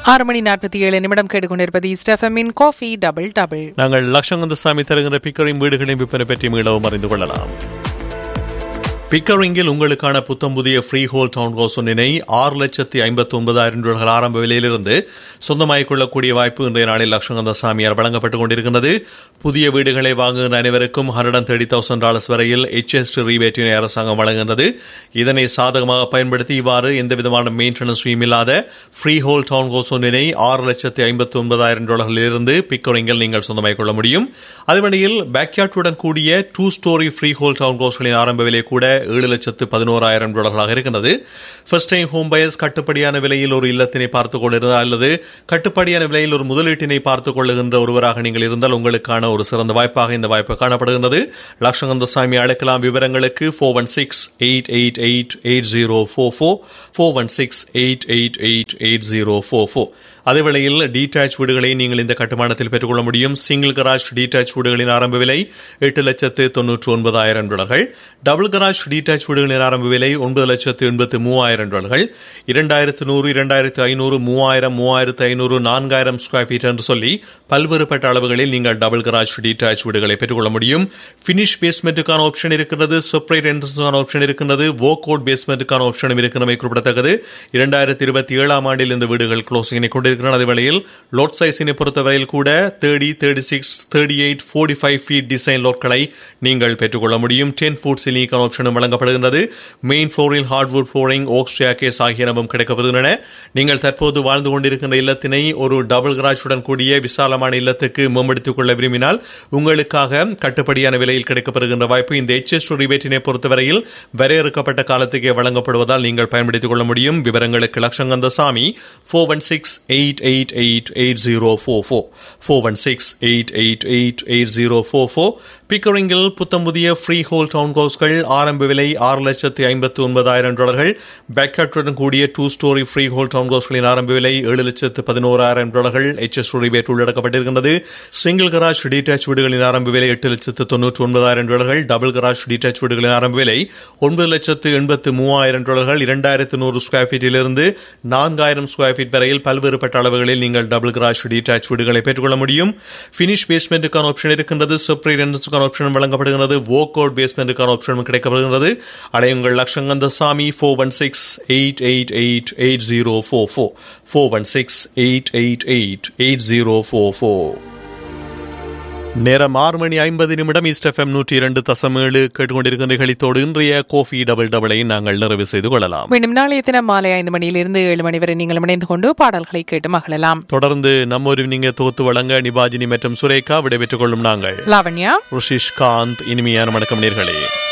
ஆறு மணி நாற்பத்தி ஏழு நிமிடம் கேட்டுக்கொண்டிருப்பது ஸ்டெஃபமின் காஃபி டபுள் டபுள் நாங்கள் லட்சங்கந்தசாமி தருகின்ற பிக்கரிங் வீடுகளின் விற்பனை பற்றி மீளவும் அறிந்து கொள்ளலாம் பிக்கரிங்கில் உங்களுக்கான புத்தம் புதிய ஃப்ரீ ஹோல் டவுன் ஹவுஸ் ஒன்றினை ஆறு லட்சத்தி ஐம்பத்தி ஒன்பதாயிரம் ரூபாய்கள் ஆரம்ப விலையிலிருந்து சொந்தமாகிக் கொள்ளக்கூடிய வாய்ப்பு இன்றைய நாளில் லட்சங்கந்த சாமியார் வழங்கப்பட்டுக் கொண்டிருக்கிறது புதிய வீடுகளை வாங்குகின்ற அனைவருக்கும் hundred and thirty thousand dollars வரையில் எச்எஸ் ரீபேட்டினை அரசாங்கம் வழங்குகின்றது இதனை சாதகமாக பயன்படுத்தி இவ்வாறு எந்த விதமான மெயின்டெனன்ஸையும் இல்லாத ஃப்ரீ ஹோல் டவுன் ஹவுஸ் ஒன்றினை ஆறு லட்சத்தி ஐம்பத்தி ஒன்பதாயிரம் டாலர்களிலிருந்து பிக்கரிங்கில் நீங்கள் சொந்தமாகிக் கொள்ள முடியும் அதேவேளையில் பேக்யார்டுடன் கூடிய two storey freehold town ஹவுஸ்களின் ஆரம்ப விலை கூட ஏழு லட்சத்து பதினோராயிரம் டாலர்களாக இருக்கின்றது ஃபர்ஸ்ட் டைம் ஹோம் பயர்ஸ் கட்டுப்படியான விலையில் ஒரு இல்லத்தினை பார்த்துக் கொண்டிருந்தால் அல்லது கட்டுப்படியான விலையில் ஒரு முதலீட்டினை பார்த்துக் கொள்ளுகின்ற ஒருவராக நீங்கள் இருந்தால் உங்களுக்கான ஒரு சிறந்த வாய்ப்பாக இந்த வாய்ப்பு காணப்படுகின்றது லட்சங்கந்த சாமி அழைக்கலாம் விவரங்களுக்கு four one six eight eight eight eight zero four four four one six eight eight eight eight zero four four அதே வேளையில் டீடாச் வீடுகளை நீங்கள் இந்த கட்டுமானத்தில் பெற்றுக்கொள்ள முடியும் சிங்கிள் கராஜ் டீடாச் வீடுகளின் ஆரம்ப விலை எட்டு லட்சத்து தொன்னூற்று ஒன்பதாயிரம் டாலர்கள் டபுள் கராஜ் டீடாச் வீடுகளின் ஆரம்ப விலை ஒன்பது லட்சத்து எண்பத்து மூவாயிரம் டாலர்கள் இரண்டாயிரத்து நூறு இரண்டாயிரத்து ஐநூறு மூவாயிரம் மூவாயிரத்து ஐநூறு நான்காயிரம் ஸ்கொயர் ஃபீட் என்று சொல்லி பல்வேறுபட்ட அளவுகளில் நீங்கள் டபுள் கராஜ் டீடாச் வீடுகளை பெற்றுக்கொள்ள முடியும் பினிஷ் பேஸ்மெண்ட்டுக்கான ஆப்ஷன் இருக்கிறது செப்பரேட் என்ட்ரன்ஸுக்கான ஆப்ஷன் இருக்கிறது வோக் அவுட் பேஸ்மெண்ட்டுக்கான ஆப்ஷனும் இருக்கிறமை குறிப்பிடத்தக்கது இரண்டாயிரத்தி இருபத்தி ஏழாம் ஆண்டில் இந்த வீடுகள் க்ளோசிங்கினை கொண்டிருக்கின்றன அதே வேளையில் லோட் சைஸினை பொறுத்தவரையில் கூட thirty thirty six thirty eight forty five feet design லோட்களை நீங்கள் பெற்றுக்கொள்ள முடியும் டென் ஃபுட் சிலிக்கான ஆப்ஷனும் வழங்கப்படுகின்றது மெயின் ஃப்ளோரில் ஹார்ட்வுட் ஃப்ளோரிங் ஓக் ஸ்டாக்கேஸ் ஆகியனவும் கிடைக்கப்படுகின்றன நீங்கள் தற்போது வாழ்ந்து கொண்டிருக்கின்ற இல்லத்தினை ஒரு டபுள் கராஜுடன் கூடிய விசாலமான இல்லத்துக்கு மேம்படுத்திக் கொள்ள விரும்பினால் உங்களுக்காக கட்டுப்படியான விலையில் கிடைக்கப்படுகின்ற வாய்ப்பு இந்த எச்எஸ் ரிபேட்டினை பொறுத்தவரையில் வரையறுக்கப்பட்ட காலத்துக்கே வழங்கப்படுவதால் நீங்கள் பயன்படுத்திக் கொள்ள முடியும் விவரங்களுக்கு லட்சங்கந்த சாமி four one six eight eight eight eight zero four four four one six eight eight eight eight zero four four பிக்கரிங்கில் புத்தம் புதிய ஃப்ரீ ஹோல் டவுன் ஹவுஸ்கள் ஆரம்ப விலை ஆறு லட்சத்தி ஐம்பத்தி ஒன்பதாயிரம் டாலர்கள் பேக்கட்டுடன் கூடிய two storey freehold town ஹவுஸ்களின் ஆரம்ப விலை ஏழு லட்சத்து பதினோராயிரம் டாலர்கள் எச்எஸ் ரிபேட் உள்ளடக்கப்பட்டிருக்கின்றது சிங்கிள் கராஜ் டீடாச் வீடுகளின் ஆரம்ப விலை எட்டு லட்சத்து தொன்னூற்றி ஒன்பதாயிரம் டாலர்கள் டபுள் கராஜ் டீடாச் வீடுகளின் ஆரம்ப விலை ஒன்பது லட்சத்து எண்பத்து மூவாயிரம் டாலர்கள் இரண்டாயிரத்து நூறு ஸ்கொயர் ஃபீட்டிலிருந்து நான்காயிரம் ஸ்கொயர் ஃபீட் வரையில் பல்வேறுபட்ட அளவுகளில் நீங்கள் டபுள் கராஜ் டீடாச் வீடுகளை பெற்றுக்கொள்ள முடியும் பினிஷ் பேஸ்மெண்ட்டுக்கான ஆப்ஷன் இருக்கின்றது செப்பரேட் என்ட்ரன்ஸுக்கான ஆப்ஷன் வழங்கப்படுகிறது வோக் அவுட் பேஸ்மெண்ட்டுக்கான ஆப்ஷன் கிடைக்கப்படுகிறது அடையுங்கள் லட்சங்கந்த சாமி four one six eight eight eight eight zero four four four one six eight eight eight eight zero four four நேரம் ஆறு மணி ஐம்பது நிமிடம் ஈஸ்ட் எஃப்எம் நூற்றி இரண்டு தசம் ஏழு கேட்டுக்கொண்டிருக்கிற நிகழ்த்தோடு இன்றைய கோஃபி டபுள் டபுளை நாங்கள் நிறைவு செய்து கொள்ளலாம் மீண்டும் நாளைய தினம் மாலை ஐந்து மணியிலிருந்து ஏழு மணி வரை நீங்கள் இணைந்து கொண்டு பாடல்களை கேட்டு மகிழலாம் தொடர்ந்து நம்ம ஒரு நீங்க தொகுத்து வழங்க நிபாஜினி மற்றும் சுரேகா விடைபெற்றுக் கொள்ளும் நாங்கள் லாவண்யா ருஷிஷ் காந்த் இனிமையான வணக்கம் நேர்களே